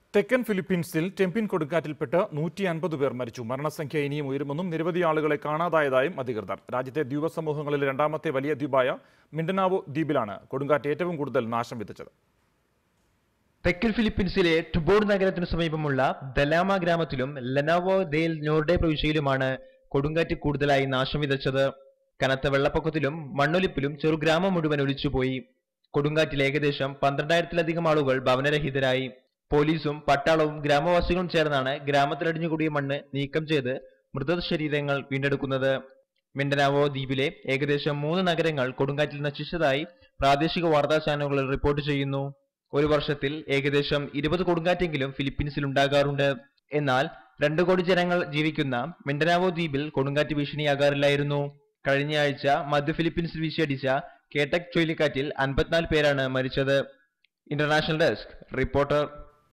തെക്കൻ ഫിലിപ്പീൻസിൽ ടെമ്പിൻ കൊടുങ്കാറ്റിൽപ്പെട്ട് നൂറ്റി അൻപത് പേർ മരിച്ചു മരണസംഖ്യ ഇനിയും ഉയരുമെന്നും നിരവധി ആളുകളെ കാണാതായതായും അധികൃതർ രാജ്യത്തെ ദ്വീപ സമൂഹങ്ങളിലെ രണ്ടാമത്തെ വലിയ ദ്വീപായ മിണ്ടനാവോ ദ്വീപിലാണ് കൊടുങ്കാറ്റ് ഏറ്റവും കൂടുതൽ നാശം വിതച്ചത് തെക്കൻ ഫിലിപ്പീൻസിലെ ടുബോർഡ് നഗരത്തിനു സമീപമുള്ള ദലാമ ഗ്രാമത്തിലും ലെനോവോ ദേൽ നോർഡെ പ്രവിശ്യയിലുമാണ് കൊടുങ്കാറ്റ് കൂടുതലായി നാശം വിതച്ചത് കനത്ത വെള്ളപ്പൊക്കത്തിലും മണ്ണൊലിപ്പിലും ചെറുഗ്രാമം മുഴുവൻ ഒലിച്ചുപോയി കൊടുങ്കാറ്റിൽ ഏകദേശം പന്ത്രണ്ടായിരത്തിലധികം ആളുകൾ ഭവനരഹിതരായി പോലീസും പട്ടാളവും ഗ്രാമവാസികളും ചേർന്നാണ് ഗ്രാമത്തിലടിഞ്ഞുകൂടിയ മണ്ണ് നീക്കം ചെയ്ത് മൃതശരീരങ്ങൾ വീണ്ടെടുക്കുന്നത് മിണ്ടനാവോ ദ്വീപിലെ ഏകദേശം മൂന്ന് നഗരങ്ങൾ കൊടുങ്കാറ്റിൽ നശിച്ചതായി പ്രാദേശിക വാർത്താ ചാനലുകൾ റിപ്പോർട്ട് ചെയ്യുന്നു ഒരു വർഷത്തിൽ ഏകദേശം ഇരുപത് കൊടുങ്കാറ്റെങ്കിലും ഫിലിപ്പീൻസിൽ ഉണ്ടാകാറുണ്ട് എന്നാൽ രണ്ടു കോടി ജനങ്ങൾ ജീവിക്കുന്ന മിണ്ടനാവോ ദ്വീപിൽ കൊടുങ്കാറ്റ് ഭീഷണിയാകാറില്ലായിരുന്നു കഴിഞ്ഞയാഴ്ച മധ്യ ഫിലിപ്പീൻസിൽ വീശിയടിച്ച കേട്ടക് ചുഴലിക്കാറ്റിൽ അൻപത്തിനാല് പേരാണ് മരിച്ചത് ഇന്റർനാഷണൽ ഡെസ്ക് റിപ്പോർട്ടർ